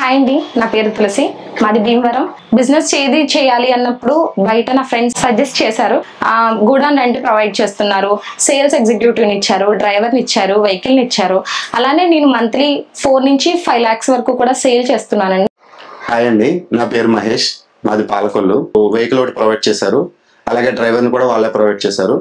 hi అండి నా పేరు తులసి మాది భీమవరం బిజినెస్ చేది చేయాలి అన్నప్పుడు బయట నా ఫ్రెండ్స్ సజెస్ట్ చేశారు గూడాన్ రెంట్ ప్రొవైడ్ చేస్తున్నారు సేల్స్ ఎగ్జిక్యూటివ్ని ఇచ్చారు డ్రైవర్ని ఇచ్చారు వెహికల్ని ఇచ్చారు అలానే నేను మంత్లీ ఫోర్ నుంచి ఫైవ్ ల్యాక్స్ వరకు కూడా సేల్ చేస్తున్నానండి హాయ్ అండి నా పేరు మహేష్ మాది పాలకొల్లు వెహికల్ ఒకటి ప్రొవైడ్ చేశారు అలాగే డ్రైవర్ని కూడా వాళ్ళే ప్రొవైడ్ చేశారు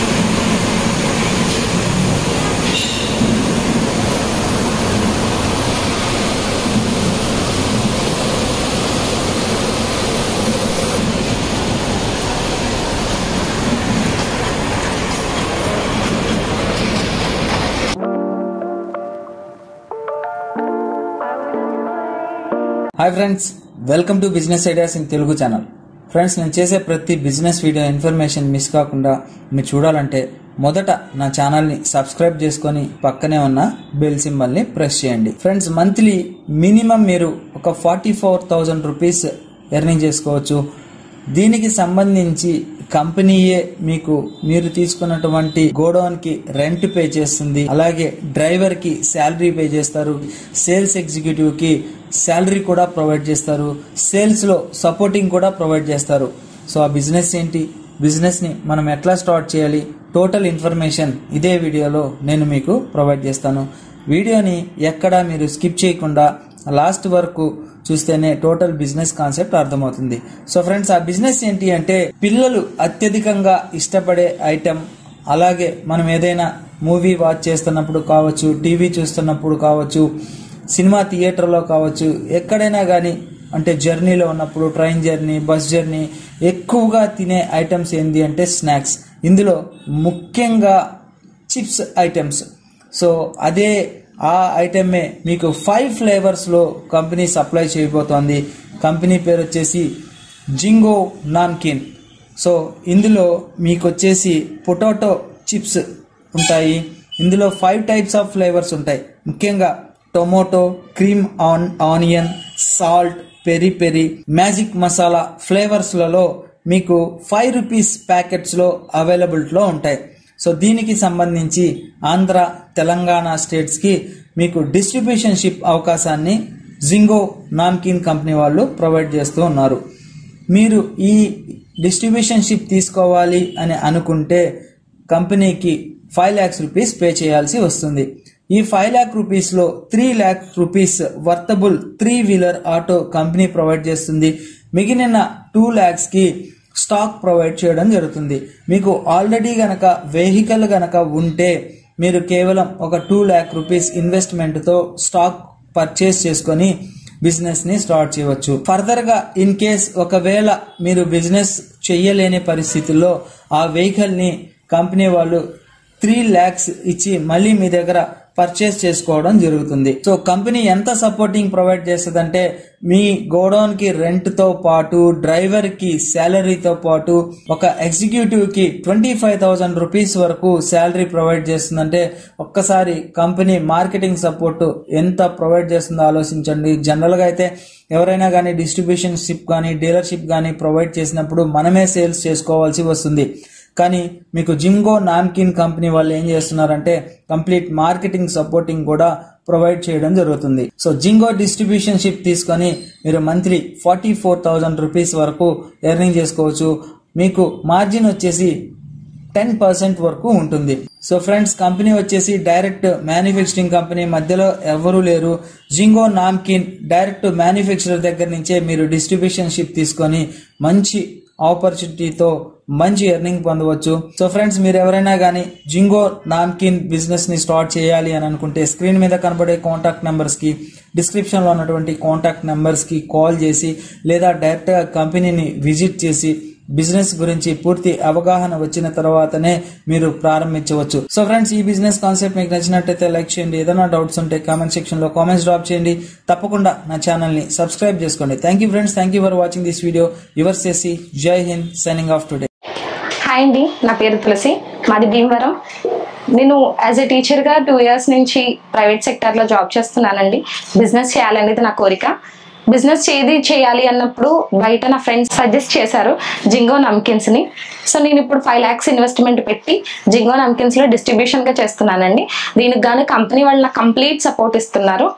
hi friends welcome to business ideas in Telugu channel friends నేను చేసే ప్రతి బిజినెస్ వీడియో ఇన్ఫర్మేషన్ మిస్ కాకుండా మీరు చూడాలంటే మొదట నా ఛానల్ని సబ్స్క్రైబ్ చేసుకొని పక్కనే ఉన్న బెల్ సింబల్ని ప్రెస్ చేయండి ఫ్రెండ్స్ మంత్లీ మినిమం మీరు ఒక forty four thousand rupees earning చేసుకోవచ్చు దీనికి సంబంధించి కంపెనీయే మీకు మీరు తీసుకున్నటువంటి గోడౌన్ కి రెంట్ పే చేస్తుంది అలాగే డ్రైవర్ కి శాలరీ పే చేస్తారు సేల్స్ ఎగ్జిక్యూటివ్ కి శాలరీ కూడా ప్రొవైడ్ చేస్తారు సేల్స్ లో సపోర్టింగ్ కూడా ప్రొవైడ్ చేస్తారు సో ఆ బిజినెస్ ఏంటి బిజినెస్ ని మనం ఎట్లా స్టార్ట్ చేయాలి టోటల్ ఇన్ఫర్మేషన్ ఇదే వీడియోలో నేను మీకు ప్రొవైడ్ చేస్తాను వీడియోని ఎక్కడా మీరు స్కిప్ చేయకుండా లాస్ట్ వరకు చూస్తేనే టోటల్ బిజినెస్ కాన్సెప్ట్ అర్థమవుతుంది సో ఫ్రెండ్స్ ఆ బిజినెస్ ఏంటి అంటే పిల్లలు అత్యధికంగా ఇష్టపడే ఐటెం అలాగే మనం ఏదైనా మూవీ వాచ్ చేస్తున్నప్పుడు కావచ్చు టీవీ చూస్తున్నప్పుడు కావచ్చు సినిమా థియేటర్లో కావచ్చు ఎక్కడైనా కానీ అంటే జర్నీలో ఉన్నప్పుడు ట్రైన్ జర్నీ బస్ జర్నీ ఎక్కువగా తినే ఐటమ్స్ ఏంటి అంటే స్నాక్స్ ఇందులో ముఖ్యంగా చిప్స్ ఐటమ్స్ సో అదే ఆ ఐటమే మీకు ఫైవ్ ఫ్లేవర్స్లో కంపెనీ సప్లై చేయబోతోంది కంపెనీ పేరు వచ్చేసి జింగో నామ్కిన్ సో ఇందులో మీకు వచ్చేసి పొటాటో చిప్స్ ఉంటాయి ఇందులో ఫైవ్ టైప్స్ ఆఫ్ ఫ్లేవర్స్ ఉంటాయి ముఖ్యంగా tomato cream on onion salt peri peri magic masala ఫ్లేవర్స్లలో మీకు ఫైవ్ రూపీస్ ప్యాకెట్స్లో అవైలబిలిటీలో ఉంటాయి సో దీనికి సంబంధించి ఆంధ్ర తెలంగాణ స్టేట్స్కి మీకు డిస్ట్రిబ్యూషన్ షిప్ అవకాశాన్ని జింగో నామ్కిన్ కంపెనీ వాళ్ళు ప్రొవైడ్ చేస్తూ ఉన్నారు మీరు ఈ డిస్ట్రిబ్యూషన్ షిప్ తీసుకోవాలి అని అనుకుంటే కంపెనీకి ఫైవ్ ల్యాక్స్ రూపీస్ పే చేయాల్సి వస్తుంది ఈ ఫైవ్ ల్యాక్ రూపీస్లో three lakh rupees worthable three wheeler auto company provide చేస్తుంది మిగిలిన టూ ల్యాక్స్కి స్టాక్ ప్రొవైడ్ చేయడం జరుగుతుంది మీకు ఆల్రెడీ గనక వెహికల్ గనక ఉంటే మీరు కేవలం ఒక టూ ల్యాక్ రూపీస్ ఇన్వెస్ట్మెంట్తో స్టాక్ పర్చేస్ చేసుకొని బిజినెస్ ని స్టార్ట్ చేయవచ్చు ఫర్దర్ గా ఇన్ కేస్ ఒకవేళ మీరు బిజినెస్ చెయ్యలేని పరిస్థితుల్లో ఆ వెహికల్ ని కంపెనీ వాళ్ళు త్రీ ల్యాక్స్ ఇచ్చి మళ్ళీ మీ దగ్గర పర్చేస్ చేసుకోవడం జరుగుతుంది సో కంపెనీ ఎంత సపోర్టింగ్ ప్రొవైడ్ చేస్తుందంటే మీ గోడౌన్ కి రెంట్ తో పాటు డ్రైవర్ కి శాలరీతో పాటు ఒక ఎగ్జిక్యూటివ్ కి ట్వంటీ ఫైవ్ థౌసండ్ రూపీస్ వరకు శాలరీ ప్రొవైడ్ చేస్తుందంటే ఒక్కసారి కంపెనీ మార్కెటింగ్ సపోర్ట్ ఎంత ప్రొవైడ్ చేస్తుందో ఆలోచించండి జనరల్ గా అయితే ఎవరైనా కానీ డిస్ట్రిబ్యూషన్ షిప్ కానీ డీలర్షిప్ కానీ ప్రొవైడ్ చేసినప్పుడు మనమే సేల్స్ చేసుకోవాల్సి వస్తుంది కానీ మీకు జింగో నామ్కిన్ కంపెనీ వాళ్ళు ఏం చేస్తున్నారంటే కంప్లీట్ మార్కెటింగ్ సపోర్టింగ్ కూడా ప్రొవైడ్ చేయడం జరుగుతుంది సో జింగో డిస్ట్రిబ్యూషన్ షిప్ తీసుకొని మీరు monthly forty four thousand rupees వరకు ఎర్నింగ్ చేసుకోవచ్చు మీకు మార్జిన్ వచ్చేసి టెన్ పర్సెంట్ వరకు ఉంటుంది సో ఫ్రెండ్స్ కంపెనీ వచ్చేసి డైరెక్ట్ మ్యానుఫ్యాక్చరింగ్ కంపెనీ మధ్యలో ఎవరూ లేరు జింగో నామ్కిన్ డైరెక్ట్ మ్యానుఫ్యాక్చరర్ దగ్గర నుంచే మీరు డిస్ట్రిబ్యూషన్ షిప్ తీసుకొని మంచి ఆపర్చునిటీతో మంచి ఎర్నింగ్ పొందవచ్చు సో ఫ్రెండ్స్ మీరు ఎవరైనా కానీ జింగో నామ్కిన్ బిజినెస్ ని స్టార్ట్ చేయాలి అని అనుకుంటే స్క్రీన్ మీద కనబడే కాంటాక్ట్ నెంబర్స్ కి డిస్క్రిప్షన్ లో ఉన్నటువంటి కాంటాక్ట్ నెంబర్స్ కి కాల్ చేసి లేదా డైరెక్ట్ గా కంపెనీని విజిట్ చేసి బిజినెస్ గురించి పూర్తి అవగాహన వచ్చిన తర్వాతనే మీరు ప్రారంభించవచ్చు సో ఫ్రెండ్స్ ఈ బిజినెస్ కాన్సెప్ట్ మీకు నచ్చినట్టయితే లైక్ చేయండి ఏదైనా డౌట్స్ ఉంటే కామెంట్ సెక్షన్ లో కామెంట్స్ డ్రాప్ చేయండి తప్పకుండా నా ఛానల్ ని సబ్స్క్రైబ్ చేసుకోండి thank you friends thank you for watching this video your చేసి జై హింద్ సైనింగ్ ఆఫ్ టుడే హాయ్ అండి నా పేరు తులసి మాది భీమవరం నేను యాజ్ ఎ టీచర్గా టూ ఇయర్స్ నుంచి ప్రైవేట్ సెక్టర్లో జాబ్ చేస్తున్నానండి బిజినెస్ చేయాలనేది నా కోరిక బిజినెస్ చేది చేయాలి అన్నప్పుడు బయట నా ఫ్రెండ్స్ సజెస్ట్ చేశారు జింగో నమ్కిన్స్ని సో నేను ఇప్పుడు ఫైవ్ ల్యాక్స్ ఇన్వెస్ట్మెంట్ పెట్టి జింగో నమ్కిన్స్లో డిస్ట్రిబ్యూషన్గా చేస్తున్నానండి దీనికి గాను కంపెనీ వాళ్ళు నాకు కంప్లీట్ సపోర్ట్ ఇస్తున్నారు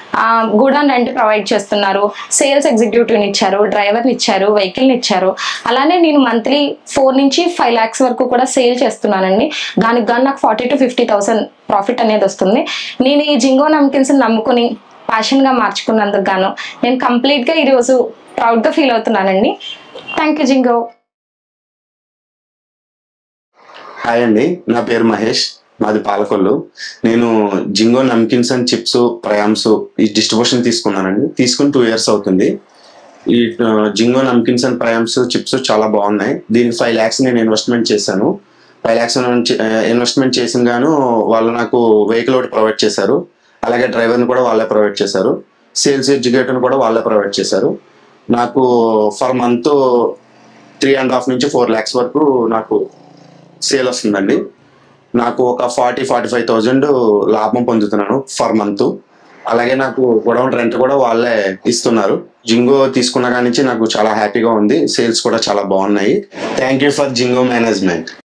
గూడౌన్ రెంట్ ప్రొవైడ్ చేస్తున్నారు సేల్స్ ఎగ్జిక్యూటివ్ని ఇచ్చారు డ్రైవర్ని ఇచ్చారు వెహికల్ని ఇచ్చారు అలానే నేను మంత్లీ ఫోర్ నుంచి ఫైవ్ ల్యాక్స్ వరకు కూడా సేల్ చేస్తున్నానండి దానికి గాను నాకు forty to fifty thousand profit అనేది వస్తుంది నేను ఈ జింగో నమ్కిన్స్ నమ్ముకుని ప్యాషన్గా మార్చుకున్నందుకు గాను నేను కంప్లీట్గా ఈరోజు ప్రౌడ్గా ఫీల్ అవుతున్నానండి థ్యాంక్ యూ జింగో హాయ్ అండి నా పేరు మహేష్ మాది పాలకొల్లు నేను జింగో నమ్కిన్స్ అండ్ చిప్స్ ప్రయామ్స్ ఈ డిస్ట్రిబ్యూషన్ తీసుకున్నానండి తీసుకుని టూ ఇయర్స్ అవుతుంది ఈ ఆ, జింగో నమ్కిన్స్ అండ్ ప్రయామ్స్ చిప్స్ చాలా బాగున్నాయి దీనికి ఫైవ్ ల్యాక్స్ నేను ఇన్వెస్ట్మెంట్ చేశాను ఫైవ్ ల్యాక్స్ ఇన్వెస్ట్మెంట్ చేసిన గాను వాళ్ళు నాకు వెహికల్ ఒకటి ప్రొవైడ్ చేశారు అలాగే డ్రైవర్ని కూడా వాళ్ళే ప్రొవైడ్ చేశారు సేల్స్ ఎడ్యుకేటర్ని కూడా వాళ్ళే ప్రొవైడ్ చేశారు నాకు for month three and half నుంచి ఫోర్ ల్యాక్స్ వరకు నాకు సేల్ వస్తుందండి నాకు ఒక ఫార్టీ ఫార్టీ ఫైవ్ థౌజండ్ లాభం పొందుతున్నాను ఫర్ మంత్ అలాగే నాకు గొడవన్ రెంట్ కూడా వాళ్ళే ఇస్తున్నారు జింగో తీసుకున్న కాడి నుంచి నాకు చాలా హ్యాపీగా ఉంది సేల్స్ కూడా చాలా బాగున్నాయి thank you for Jingo management